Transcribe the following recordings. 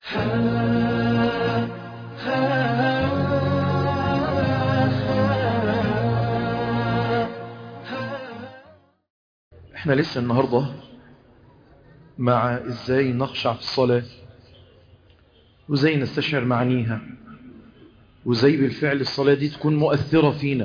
احنا لسه النهاردة مع ازاي نخشع في الصلاة وازاي نستشعر معانيها وازاي بالفعل الصلاة دي تكون مؤثرة فينا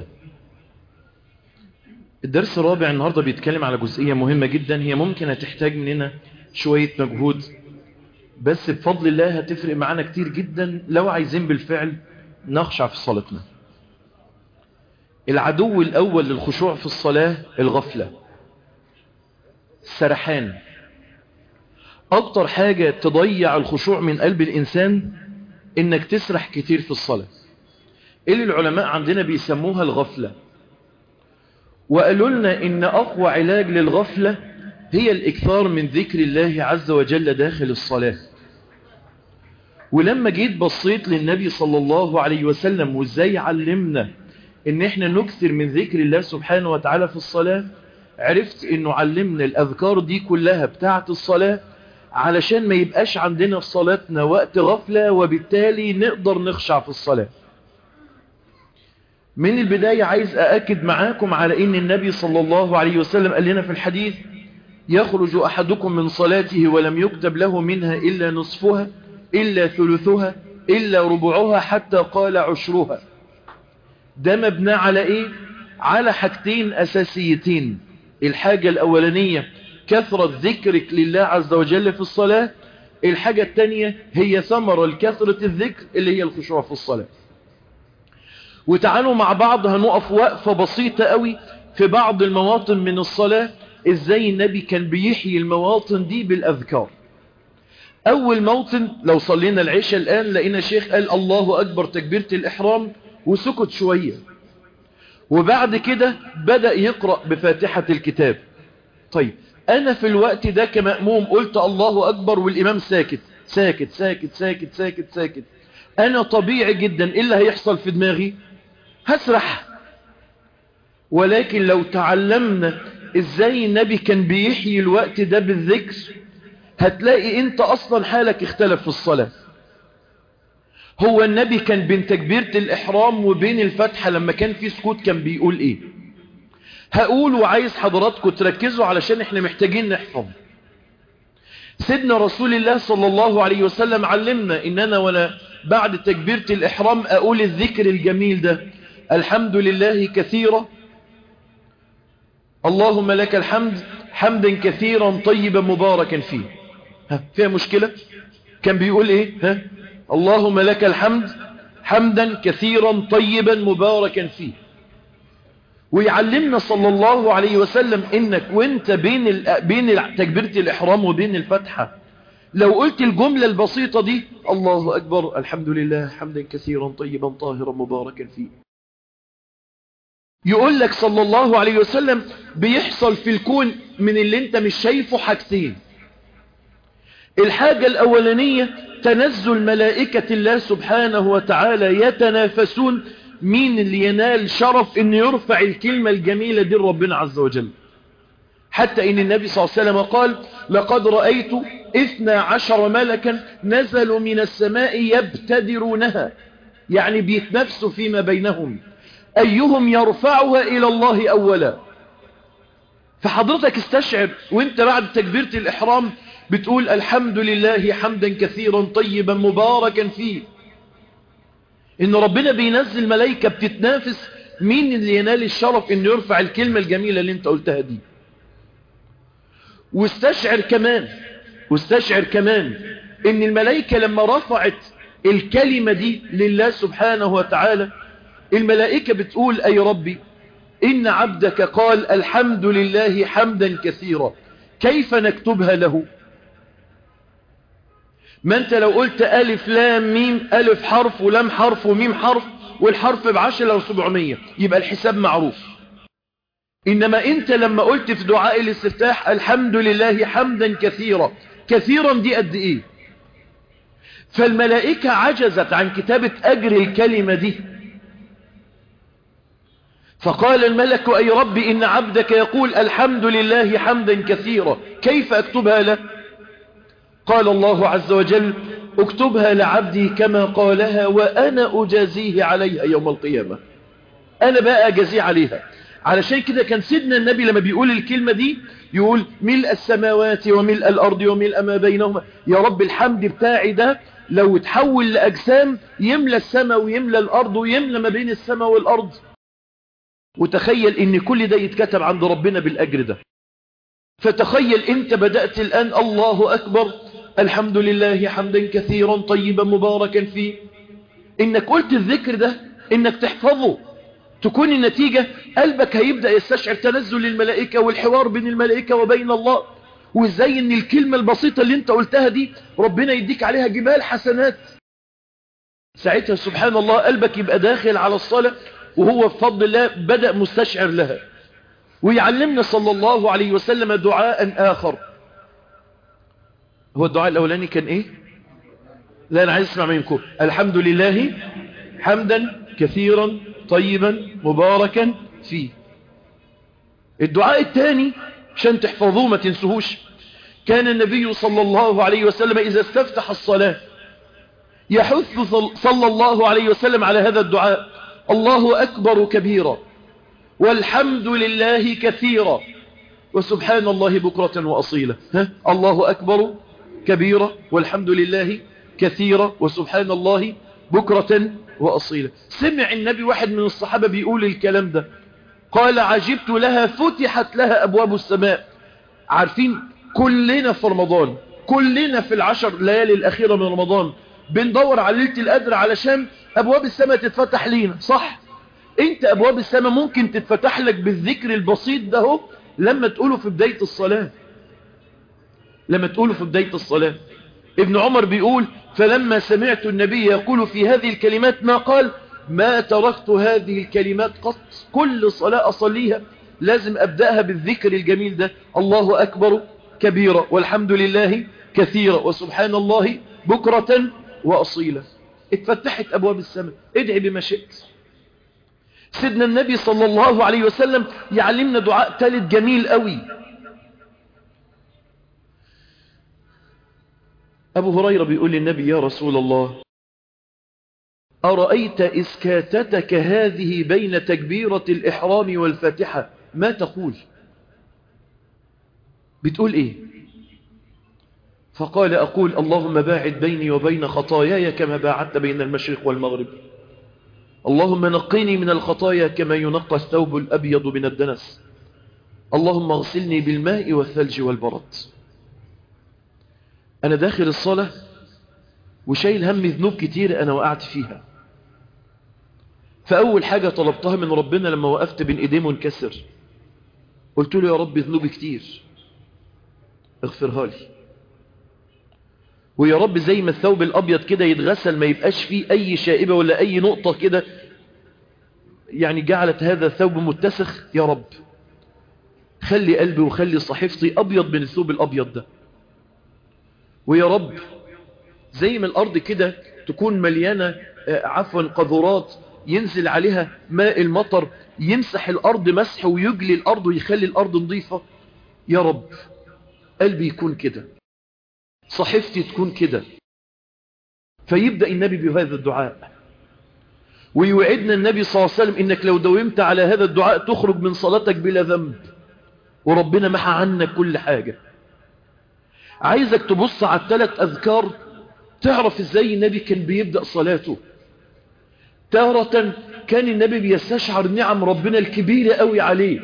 الدرس الرابع النهاردة بيتكلم على جزئية مهمة جدا هي ممكن هتحتاج مننا شوية مجهود بس بفضل الله هتفرق معانا كتير جدا لو عايزين بالفعل نخشع في صلاتنا العدو الأول للخشوع في الصلاة الغفلة السرحان أكتر حاجة تضيع الخشوع من قلب الإنسان إنك تسرح كتير في الصلاة اللي العلماء عندنا بيسموها الغفلة وقالوا لنا إن أقوى علاج للغفلة هي الإكثار من ذكر الله عز وجل داخل الصلاة ولما جيت بصيت للنبي صلى الله عليه وسلم وازاي علمنا ان احنا نكثر من ذكر الله سبحانه وتعالى في الصلاة عرفت انه علمنا الاذكار دي كلها بتاعة الصلاة علشان ما يبقاش عندنا في صلاتنا وقت غفلة وبالتالي نقدر نخشع في الصلاة من البداية عايز أأكد معاكم على ان النبي صلى الله عليه وسلم قال لنا في الحديث يخرج أحدكم من صلاته ولم يكتب له منها إلا نصفها إلا ثلثها إلا ربعها حتى قال عشرها ده مبنى على إيه؟ على حاجتين أساسيتين الحاجة الأولانية كثرة ذكرك لله عز وجل في الصلاة الحاجة الثانية هي ثمرة لكثرة الذكر اللي هي الخشوع في الصلاة وتعالوا مع بعض هنقف وقفة بسيطة قوي في بعض المواطن من الصلاة ازاي النبي كان بيحيي المواطن دي بالأذكار أول موطن لو صلينا العشاء الآن لقينا شيخ قال الله أكبر تكبيرة الإحرام وسكت شوية وبعد كده بدأ يقرأ بفاتحة الكتاب طيب أنا في الوقت ده كمأموم قلت الله أكبر والإمام ساكت ساكت ساكت ساكت ساكت ساكت أنا طبيعي جدا إيه اللي هيحصل في دماغي هسرح ولكن لو تعلمنا إزاي النبي كان بيحيي الوقت ده بالذكر هتلاقي انت اصلا حالك اختلف في الصلاة هو النبي كان بين تكبيرة الاحرام وبين الفتحة لما كان في سكوت كان بيقول ايه هقول وعايز حضراتكم تركزوا علشان احنا محتاجين نحفظ سيدنا رسول الله صلى الله عليه وسلم علمنا ان انا وانا بعد تكبيرة الاحرام اقول الذكر الجميل ده الحمد لله كثيرا اللهم لك الحمد حمدا كثيرا طيبا مباركا فيه ها فيها مشكلة كان بيقول ايه ها اللهم لك الحمد حمدا كثيرا طيبا مباركا فيه ويعلمنا صلى الله عليه وسلم انك وانت بين ال... بين تكبيرة الاحرام وبين الفتحة لو قلت الجملة البسيطة دي الله اكبر الحمد لله حمدا كثيرا طيبا طاهرا مباركا فيه يقول لك صلى الله عليه وسلم بيحصل في الكون من اللي انت مش شايفه حاجتين الحاجة الأولانية تنزل ملائكة الله سبحانه وتعالى يتنافسون مين اللي ينال شرف ان يرفع الكلمة الجميلة دي ربنا عز وجل حتى ان النبي صلى الله عليه وسلم قال لقد رأيت اثنى عشر ملكا نزلوا من السماء يبتدرونها يعني بيتنافسوا فيما بينهم أيهم يرفعها إلى الله أولا فحضرتك استشعر وانت بعد تكبيرة الإحرام بتقول الحمد لله حمدا كثيرا طيبا مباركا فيه إن ربنا بينزل ملايكة بتتنافس مين اللي ينال الشرف إنه يرفع الكلمة الجميلة اللي انت قلتها دي واستشعر كمان واستشعر كمان إن الملايكة لما رفعت الكلمة دي لله سبحانه وتعالى الملائكة بتقول أي ربي إن عبدك قال الحمد لله حمدا كثيرا كيف نكتبها له ما أنت لو قلت ألف لام ميم ألف حرف ولام حرف وميم حرف والحرف بعشر أو سبعمية يبقى الحساب معروف إنما أنت لما قلت في دعاء الاستفتاح الحمد لله حمدا كثيرا كثيرا دي قد إيه فالملائكة عجزت عن كتابة أجر الكلمة دي فقال الملك أي رب إن عبدك يقول الحمد لله حمدا كثيرا كيف أكتبها له قال الله عز وجل اكتبها لعبدي كما قالها وأنا أجازيه عليها يوم القيامة أنا بقى أجازيه عليها علشان كده كان سيدنا النبي لما بيقول الكلمة دي يقول ملء السماوات وملء الأرض وملء ما بينهما يا رب الحمد بتاعي ده لو تحول لأجسام يملى السماء ويملى الأرض ويملى ما بين السماء والأرض وتخيل ان كل ده يتكتب عند ربنا بالأجر ده فتخيل انت بدأت الآن الله أكبر الحمد لله حمدا كثيرا طيبا مباركا فيه انك قلت الذكر ده انك تحفظه تكون النتيجة قلبك هيبدأ يستشعر تنزل الملائكة والحوار بين الملائكة وبين الله وازاي ان الكلمة البسيطة اللي انت قلتها دي ربنا يديك عليها جبال حسنات ساعتها سبحان الله قلبك يبقى داخل على الصلاة وهو بفضل الله بدأ مستشعر لها ويعلمنا صلى الله عليه وسلم دعاء آخر هو الدعاء الأولاني كان إيه لا أنا عايز أسمع منكم الحمد لله حمدا كثيرا طيبا مباركا فيه الدعاء الثاني عشان تحفظوه ما تنسوهوش كان النبي صلى الله عليه وسلم إذا استفتح الصلاة يحث صلى الله عليه وسلم على هذا الدعاء الله أكبر كبيرا والحمد لله كثيرا وسبحان الله بكرة وأصيلا ها؟ الله أكبر كبيرا والحمد لله كثيرا وسبحان الله بكرة وأصيلا سمع النبي واحد من الصحابة بيقول الكلام ده قال عجبت لها فتحت لها أبواب السماء عارفين كلنا في رمضان كلنا في العشر ليالي الأخيرة من رمضان بندور على ليلة القدر علشان أبواب السماء تتفتح لينا صح انت أبواب السماء ممكن تتفتح لك بالذكر البسيط ده هو لما تقوله في بداية الصلاة لما تقوله في بداية الصلاة ابن عمر بيقول فلما سمعت النبي يقول في هذه الكلمات ما قال ما تركت هذه الكلمات قط كل صلاة أصليها لازم أبدأها بالذكر الجميل ده الله أكبر كبيرا والحمد لله كثيرا وسبحان الله بكرة وأصيلا اتفتحت أبواب السماء ادعي بما شئت سيدنا النبي صلى الله عليه وسلم يعلمنا دعاء ثالث جميل قوي أبو هريرة بيقول للنبي يا رسول الله أرأيت إسكاتتك هذه بين تكبيرة الإحرام والفاتحة ما تقول بتقول إيه فقال أقول اللهم باعد بيني وبين خطاياي كما باعدت بين المشرق والمغرب اللهم نقيني من الخطايا كما ينقى الثوب الأبيض من الدنس اللهم اغسلني بالماء والثلج والبرد أنا داخل الصلاة وشايل هم ذنوب كتير أنا وقعت فيها فأول حاجة طلبتها من ربنا لما وقفت بين إيديه منكسر قلت له يا رب ذنوبي كتير اغفرها لي ويا رب زي ما الثوب الأبيض كده يتغسل ما يبقاش فيه أي شائبة ولا أي نقطة كده يعني جعلت هذا الثوب متسخ يا رب خلي قلبي وخلي صحيفتي أبيض من الثوب الأبيض ده ويا رب زي ما الأرض كده تكون مليانة عفوا قذورات ينزل عليها ماء المطر يمسح الأرض مسح ويجلي الأرض ويخلي الأرض نظيفة يا رب قلبي يكون كده صحيفتي تكون كده فيبدأ النبي بهذا الدعاء ويوعدنا النبي صلى الله عليه وسلم إنك لو دومت على هذا الدعاء تخرج من صلاتك بلا ذنب وربنا محى عنك كل حاجة عايزك تبص على الثلاث أذكار تعرف ازاي النبي كان بيبدأ صلاته تارة كان النبي بيستشعر نعم ربنا الكبيرة قوي عليه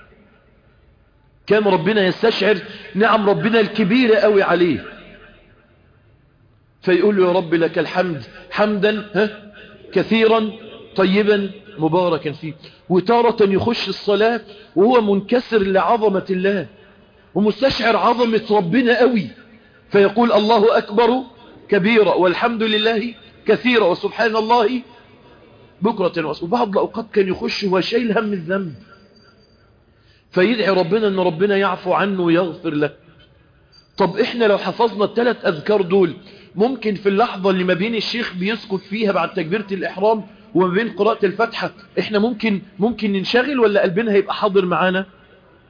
كان ربنا يستشعر نعم ربنا الكبيرة قوي عليه فيقول له يا رب لك الحمد حمدا ها كثيرا طيبا مباركا فيه وتارة يخش الصلاة وهو منكسر لعظمة الله ومستشعر عظمة ربنا قوي فيقول الله أكبر كبيرا والحمد لله كثيرا وسبحان الله بكرة وأصل وبعض الأوقات كان يخش هو شايل هم الذنب فيدعي ربنا أن ربنا يعفو عنه ويغفر له طب إحنا لو حفظنا الثلاث أذكار دول ممكن في اللحظة اللي ما بين الشيخ بيسكت فيها بعد تكبيرة الإحرام وما بين قراءة الفاتحة إحنا ممكن ممكن ننشغل ولا قلبنا هيبقى حاضر معانا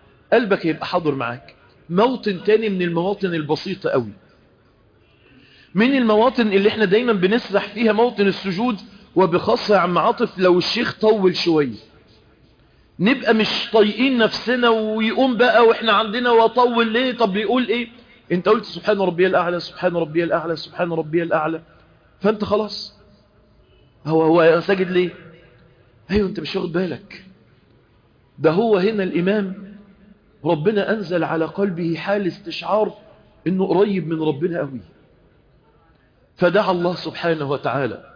قلبك هيبقى حاضر معاك موطن تاني من المواطن البسيطة قوي من المواطن اللي احنا دايما بنسرح فيها موطن السجود وبخاصة يا عم عاطف لو الشيخ طول شوية نبقى مش طايقين نفسنا ويقوم بقى واحنا عندنا وطول ليه طب بيقول ايه انت قلت سبحان ربي الاعلى سبحان ربي الاعلى سبحان ربي الاعلى فانت خلاص هو هو ساجد ليه ايوه انت مش واخد بالك ده هو هنا الامام ربنا انزل على قلبه حال استشعار انه قريب من ربنا قوي فدعا الله سبحانه وتعالى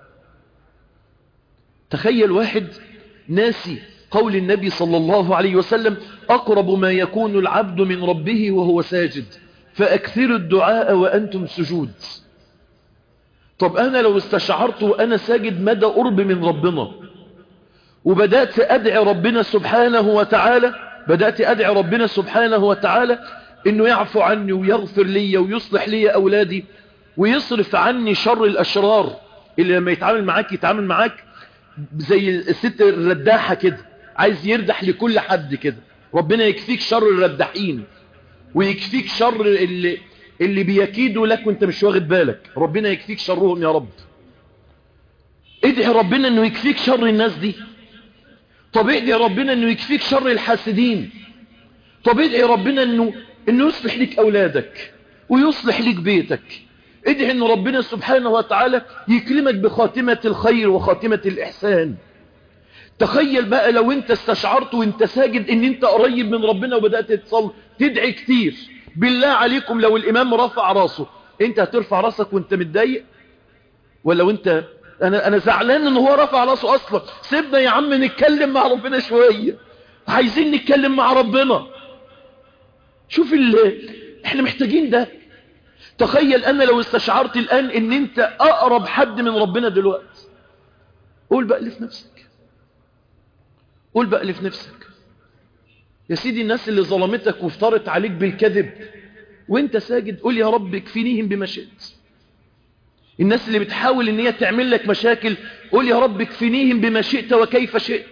تخيل واحد ناسي قول النبي صلى الله عليه وسلم أقرب ما يكون العبد من ربه وهو ساجد فأكثروا الدعاء وأنتم سجود طب أنا لو استشعرت وأنا ساجد مدى قرب من ربنا وبدأت أدعي ربنا سبحانه وتعالى بدأت أدعي ربنا سبحانه وتعالى إنه يعفو عني ويغفر لي ويصلح لي أولادي ويصرف عني شر الأشرار اللي لما يتعامل معاك يتعامل معاك زي الست الرداحة كده عايز يردح لكل حد كده ربنا يكفيك شر الرداحين ويكفيك شر اللي, اللي بيكيدوا لك وانت مش واخد بالك ربنا يكفيك شرهم يا رب ادعي ربنا انه يكفيك شر الناس دي طب ادعي ربنا انه يكفيك شر الحاسدين طب ادعي ربنا انه انه يصلح لك اولادك ويصلح لك بيتك ادعي ان ربنا سبحانه وتعالى يكرمك بخاتمة الخير وخاتمة الإحسان تخيل بقى لو انت استشعرت وانت ساجد ان انت قريب من ربنا وبدأت تصل تدعي كتير بالله عليكم لو الامام رفع راسه انت هترفع راسك وانت متضايق ولا وانت انا انا زعلان ان هو رفع راسه اصلا سيبنا يا عم نتكلم مع ربنا شوية عايزين نتكلم مع ربنا شوف اللي احنا محتاجين ده تخيل أنا لو استشعرت الآن ان انت اقرب حد من ربنا دلوقتي قول بقى اللي في نفسك قول بقى اللي في نفسك يا سيدي الناس اللي ظلمتك وافترت عليك بالكذب وانت ساجد قول يا رب اكفنيهم بما شئت الناس اللي بتحاول ان هي تعمل لك مشاكل قول يا رب اكفنيهم بما شئت وكيف شئت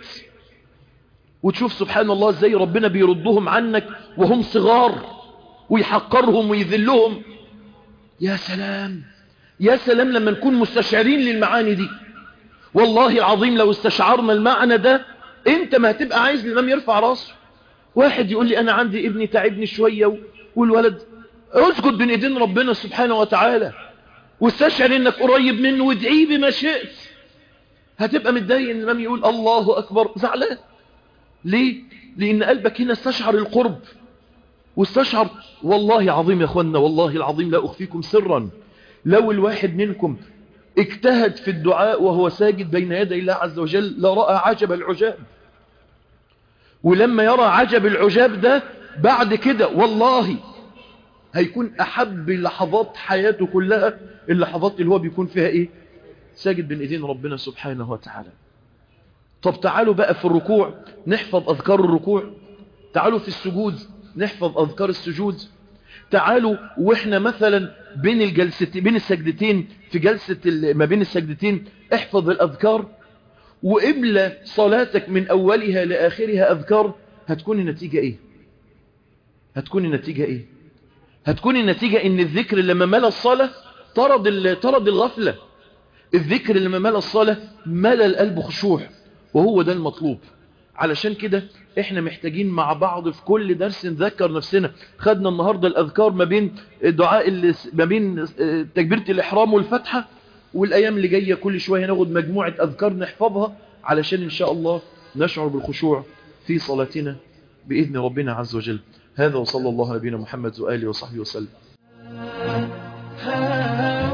وتشوف سبحان الله ازاي ربنا بيردهم عنك وهم صغار ويحقرهم ويذلهم يا سلام يا سلام لما نكون مستشعرين للمعاني دي والله العظيم لو استشعرنا المعنى ده انت ما هتبقى عايز الامام يرفع راسه واحد يقول لي انا عندي ابني تعبني شوية والولد اسجد بين ايدين ربنا سبحانه وتعالى واستشعر انك قريب منه وادعيه بما شئت هتبقى متضايق ان الامام يقول الله اكبر زعلان ليه لان قلبك هنا استشعر القرب واستشعر والله عظيم يا اخوانا والله العظيم لا اخفيكم سرا لو الواحد منكم اجتهد في الدعاء وهو ساجد بين يدي الله عز وجل لرأى عجب العجاب ولما يرى عجب العجاب ده بعد كده والله هيكون أحب لحظات حياته كلها اللحظات اللي هو بيكون فيها إيه ساجد بين إيدين ربنا سبحانه وتعالى طب تعالوا بقى في الركوع نحفظ أذكار الركوع تعالوا في السجود نحفظ أذكار السجود تعالوا وإحنا مثلا بين الجلستين بين السجدتين في جلسة ما بين السجدتين احفظ الأذكار وإبلى صلاتك من أولها لآخرها أذكار هتكون النتيجة إيه هتكون النتيجة إيه هتكون النتيجة إن الذكر لما ملى الصلاة طرد, طرد الغفلة الذكر لما ملى الصلاة ملى القلب خشوع وهو ده المطلوب علشان كده احنا محتاجين مع بعض في كل درس نذكر نفسنا خدنا النهاردة الاذكار ما بين دعاء ما بين تكبيرة الاحرام والفتحة والايام اللي جاية كل شوية ناخد مجموعة اذكار نحفظها علشان ان شاء الله نشعر بالخشوع في صلاتنا بإذن ربنا عز وجل هذا وصلى الله على نبينا محمد وآله وصحبه وسلم